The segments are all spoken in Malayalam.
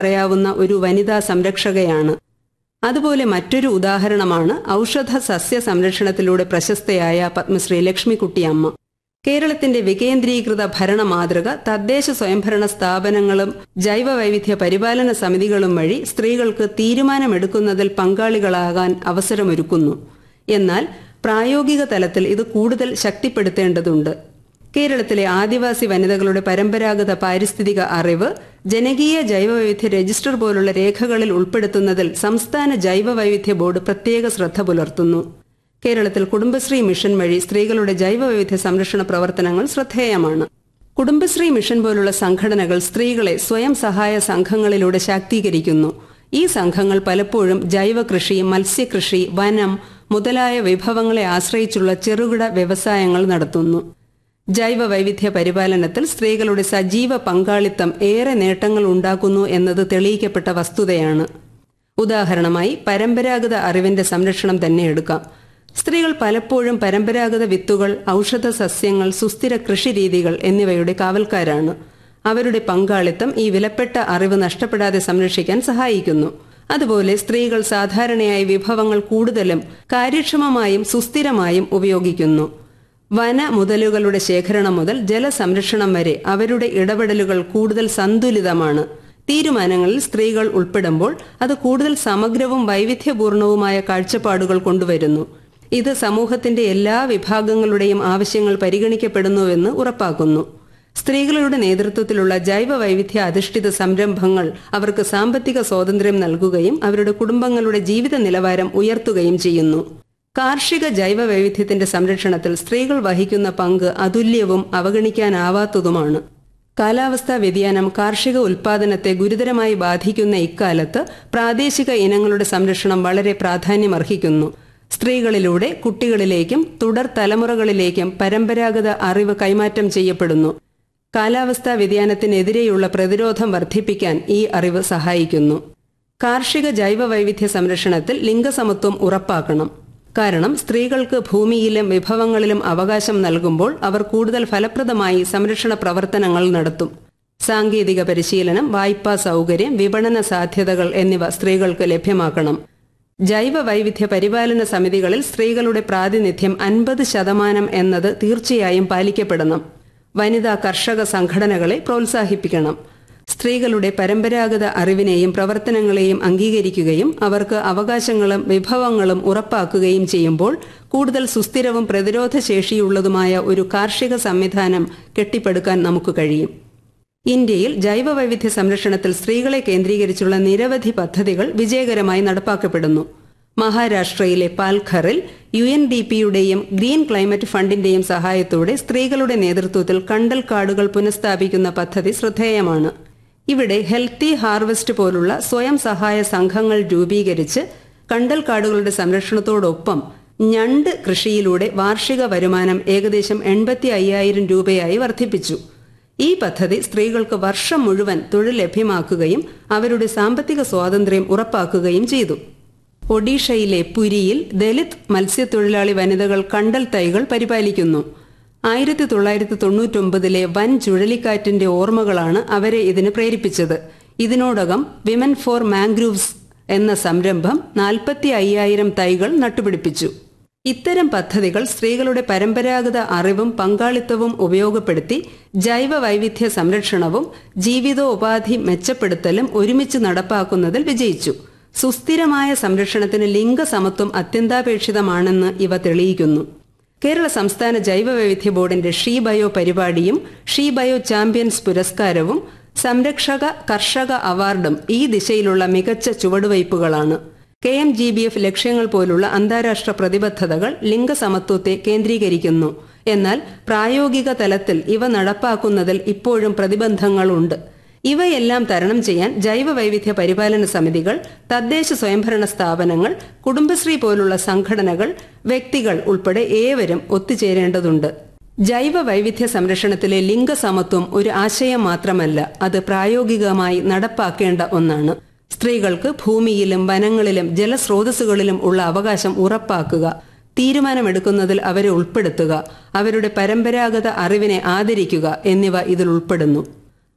പറയാവുന്ന ഒരു വനിതാ സംരക്ഷകയാണ് അതുപോലെ മറ്റൊരു ഉദാഹരണമാണ് ഔഷധ സസ്യ സംരക്ഷണത്തിലൂടെ പ്രശസ്തയായ പത്മശ്രീ ലക്ഷ്മിക്കുട്ടിയമ്മ കേരളത്തിന്റെ വികേന്ദ്രീകൃത ഭരണ മാതൃക തദ്ദേശ സ്വയംഭരണ സ്ഥാപനങ്ങളും ജൈവ വൈവിധ്യ പരിപാലന സമിതികളും വഴി സ്ത്രീകൾക്ക് തീരുമാനമെടുക്കുന്നതിൽ പങ്കാളികളാകാൻ അവസരമൊരുക്കുന്നു എന്നാൽ പ്രായോഗിക തലത്തിൽ ഇത് കൂടുതൽ ശക്തിപ്പെടുത്തേണ്ടതുണ്ട് കേരളത്തിലെ ആദിവാസി വനിതകളുടെ പരമ്പരാഗത പാരിസ്ഥിതിക അറിവ് ജനകീയ ജൈവവൈവിധ്യ രജിസ്റ്റർ പോലുള്ള രേഖകളിൽ ഉൾപ്പെടുത്തുന്നതിൽ സംസ്ഥാന ജൈവവൈവിധ്യ ബോർഡ് പ്രത്യേക ശ്രദ്ധ പുലർത്തുന്നു കേരളത്തിൽ കുടുംബശ്രീ മിഷൻ വഴി സ്ത്രീകളുടെ ജൈവവൈവിധ്യ സംരക്ഷണ പ്രവർത്തനങ്ങൾ ശ്രദ്ധേയമാണ് കുടുംബശ്രീ മിഷൻ പോലുള്ള സംഘടനകൾ സ്ത്രീകളെ സ്വയം സഹായ സംഘങ്ങളിലൂടെ ശാക്തീകരിക്കുന്നു ഈ സംഘങ്ങൾ പലപ്പോഴും ജൈവ കൃഷി മത്സ്യകൃഷി വനം മുതലായ വിഭവങ്ങളെ ആശ്രയിച്ചുള്ള ചെറുകിട വ്യവസായങ്ങൾ നടത്തുന്നു ജൈവ വൈവിധ്യ പരിപാലനത്തിൽ സ്ത്രീകളുടെ സജീവ പങ്കാളിത്തം ഏറെ നേട്ടങ്ങൾ ഉണ്ടാക്കുന്നു എന്നത് തെളിയിക്കപ്പെട്ട വസ്തുതയാണ് ഉദാഹരണമായി പരമ്പരാഗത അറിവിന്റെ സംരക്ഷണം തന്നെ എടുക്കാം സ്ത്രീകൾ പലപ്പോഴും പരമ്പരാഗത വിത്തുകൾ ഔഷധ സസ്യങ്ങൾ സുസ്ഥിര കൃഷിരീതികൾ എന്നിവയുടെ കാവൽക്കാരാണ് അവരുടെ പങ്കാളിത്തം ഈ വിലപ്പെട്ട അറിവ് നഷ്ടപ്പെടാതെ സംരക്ഷിക്കാൻ സഹായിക്കുന്നു അതുപോലെ സ്ത്രീകൾ സാധാരണയായി വിഭവങ്ങൾ കൂടുതലും കാര്യക്ഷമമായും സുസ്ഥിരമായും ഉപയോഗിക്കുന്നു വന മുതലുകളുടെ ശേഖരണം മുതൽ ജലസംരക്ഷണം വരെ അവരുടെ ഇടപെടലുകൾ കൂടുതൽ സന്തുലിതമാണ് തീരുമാനങ്ങളിൽ സ്ത്രീകൾ ഉൾപ്പെടുമ്പോൾ അത് കൂടുതൽ സമഗ്രവും വൈവിധ്യപൂർണവുമായ കാഴ്ചപ്പാടുകൾ കൊണ്ടുവരുന്നു ഇത് സമൂഹത്തിന്റെ എല്ലാ വിഭാഗങ്ങളുടെയും ആവശ്യങ്ങൾ പരിഗണിക്കപ്പെടുന്നുവെന്ന് ഉറപ്പാക്കുന്നു സ്ത്രീകളുടെ നേതൃത്വത്തിലുള്ള ജൈവ വൈവിധ്യ അധിഷ്ഠിത സംരംഭങ്ങൾ അവർക്ക് സാമ്പത്തിക സ്വാതന്ത്ര്യം നൽകുകയും അവരുടെ കുടുംബങ്ങളുടെ ജീവിത നിലവാരം ഉയർത്തുകയും ചെയ്യുന്നു കാർഷിക ജൈവ വൈവിധ്യത്തിന്റെ സംരക്ഷണത്തിൽ സ്ത്രീകൾ വഹിക്കുന്ന പങ്ക് അതുല്യവും അവഗണിക്കാനാവാത്തതുമാണ് കാലാവസ്ഥാ വ്യതിയാനം കാർഷിക ഉൽപാദനത്തെ ഗുരുതരമായി ബാധിക്കുന്ന ഇക്കാലത്ത് പ്രാദേശിക ഇനങ്ങളുടെ സംരക്ഷണം വളരെ പ്രാധാന്യമർഹിക്കുന്നു സ്ത്രീകളിലൂടെ കുട്ടികളിലേക്കും തുടർ തലമുറകളിലേക്കും പരമ്പരാഗത അറിവ് കൈമാറ്റം ചെയ്യപ്പെടുന്നു കാലാവസ്ഥാ വ്യതിയാനത്തിനെതിരെയുള്ള പ്രതിരോധം വർദ്ധിപ്പിക്കാൻ ഈ അറിവ് സഹായിക്കുന്നു കാർഷിക ജൈവ വൈവിധ്യ സംരക്ഷണത്തിൽ ലിംഗസമത്വം ഉറപ്പാക്കണം കാരണം സ്ത്രീകൾക്ക് ഭൂമിയിലും വിഭവങ്ങളിലും അവകാശം നൽകുമ്പോൾ അവർ കൂടുതൽ ഫലപ്രദമായി സംരക്ഷണ പ്രവർത്തനങ്ങൾ നടത്തും സാങ്കേതിക പരിശീലനം വായ്പാ സൗകര്യം വിപണന സാധ്യതകൾ എന്നിവ സ്ത്രീകൾക്ക് ലഭ്യമാക്കണം ജൈവ വൈവിധ്യ പരിപാലന സമിതികളിൽ സ്ത്രീകളുടെ പ്രാതിനിധ്യം അൻപത് ശതമാനം എന്നത് തീർച്ചയായും പാലിക്കപ്പെടണം വനിതാ കർഷക സംഘടനകളെ പ്രോത്സാഹിപ്പിക്കണം സ്ത്രീകളുടെ പരമ്പരാഗത അറിവിനെയും പ്രവർത്തനങ്ങളെയും അംഗീകരിക്കുകയും അവർക്ക് അവകാശങ്ങളും വിഭവങ്ങളും ഉറപ്പാക്കുകയും ചെയ്യുമ്പോൾ കൂടുതൽ സുസ്ഥിരവും പ്രതിരോധശേഷിയുള്ളതുമായ ഒരു കാർഷിക സംവിധാനം കെട്ടിപ്പടുക്കാൻ നമുക്ക് കഴിയും ഇന്ത്യയിൽ ജൈവ വൈവിധ്യ സംരക്ഷണത്തിൽ സ്ത്രീകളെ കേന്ദ്രീകരിച്ചുള്ള നിരവധി പദ്ധതികൾ വിജയകരമായി നടപ്പാക്കപ്പെടുന്നു മഹാരാഷ്ട്രയിലെ പാൽഘറിൽ യു എൻ ഡി പിയുടെയും ഗ്രീൻ ക്ലൈമറ്റ് ഫണ്ടിന്റെയും സഹായത്തോടെ സ്ത്രീകളുടെ നേതൃത്വത്തിൽ കണ്ടൽ കാടുകൾ പുനഃസ്ഥാപിക്കുന്ന പദ്ധതി ശ്രദ്ധേയമാണ് ഇവിടെ ഹെൽത്തി ഹാർവെസ്റ്റ് പോലുള്ള സ്വയം സഹായ സംഘങ്ങൾ രൂപീകരിച്ച് കണ്ടൽ കാടുകളുടെ സംരക്ഷണത്തോടൊപ്പം ഞണ്ട് കൃഷിയിലൂടെ വാർഷിക വരുമാനം ഏകദേശം എൺപത്തി അയ്യായിരം രൂപയായി വർദ്ധിപ്പിച്ചു ഈ പദ്ധതി സ്ത്രീകൾക്ക് വർഷം മുഴുവൻ തൊഴിൽ ലഭ്യമാക്കുകയും അവരുടെ സാമ്പത്തിക സ്വാതന്ത്ര്യം ഉറപ്പാക്കുകയും ചെയ്തു ഒഡീഷയിലെ പുരിയിൽ ദലിത് മത്സ്യത്തൊഴിലാളി വനിതകൾ കണ്ടൽ തൈകൾ പരിപാലിക്കുന്നു ആയിരത്തി തൊള്ളായിരത്തി തൊണ്ണൂറ്റൊമ്പതിലെ വൻ ചുഴലിക്കാറ്റിന്റെ ഓർമ്മകളാണ് അവരെ ഇതിന് പ്രേരിപ്പിച്ചത് ഇതിനോടകം വിമൻ ഫോർ മാംഗ്രൂവ്സ് എന്ന സംരംഭം നാൽപ്പത്തി അയ്യായിരം തൈകൾ നട്ടുപിടിപ്പിച്ചു ഇത്തരം പദ്ധതികൾ സ്ത്രീകളുടെ പരമ്പരാഗത അറിവും പങ്കാളിത്തവും ഉപയോഗപ്പെടുത്തി ജൈവ വൈവിധ്യ സംരക്ഷണവും ജീവിതോപാധി മെച്ചപ്പെടുത്തലും ഒരുമിച്ച് നടപ്പാക്കുന്നതിൽ വിജയിച്ചു സുസ്ഥിരമായ സംരക്ഷണത്തിന് ലിംഗസമത്വം അത്യന്താപേക്ഷിതമാണെന്ന് ഇവ തെളിയിക്കുന്നു കേരള സംസ്ഥാന ജൈവ വൈവിധ്യ ബോർഡിന്റെ ഷീ ബയോ പരിപാടിയും ഷീ ബയോ ചാമ്പ്യൻസ് പുരസ്കാരവും സംരക്ഷക കർഷക അവാർഡും ഈ ദിശയിലുള്ള മികച്ച ചുവടുവയ്പുകളാണ് K M G B F ലക്ഷ്യങ്ങൾ പോലുള്ള അന്താരാഷ്ട്ര പ്രതിബദ്ധതകൾ ലിംഗസമത്വത്തെ കേന്ദ്രീകരിക്കുന്നു എന്നാൽ പ്രായോഗിക തലത്തിൽ ഇവ നടപ്പാക്കുന്നതിൽ ഇപ്പോഴും പ്രതിബന്ധങ്ങളുണ്ട് ഇവയെല്ലാം തരണം ചെയ്യാൻ ജൈവ വൈവിധ്യ പരിപാലന സമിതികൾ തദ്ദേശ സ്വയംഭരണ സ്ഥാപനങ്ങൾ കുടുംബശ്രീ പോലുള്ള സംഘടനകൾ വ്യക്തികൾ ഉൾപ്പെടെ ഏവരും ഒത്തുചേരേണ്ടതുണ്ട് ജൈവ വൈവിധ്യ സംരക്ഷണത്തിലെ ലിംഗസമത്വം ഒരു ആശയം മാത്രമല്ല അത് പ്രായോഗികമായി നടപ്പാക്കേണ്ട ഒന്നാണ് സ്ത്രീകൾക്ക് ഭൂമിയിലും വനങ്ങളിലും ജലസ്രോതസ്സുകളിലും ഉള്ള അവകാശം ഉറപ്പാക്കുക തീരുമാനമെടുക്കുന്നതിൽ അവരെ ഉൾപ്പെടുത്തുക അവരുടെ പരമ്പരാഗത അറിവിനെ ആദരിക്കുക എന്നിവ ഇതിൽ ഉൾപ്പെടുന്നു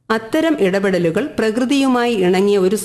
അത്തരം ഇടപെടലുകൾ പ്രകൃതിയുമായി ഇണങ്ങിയ ഒരു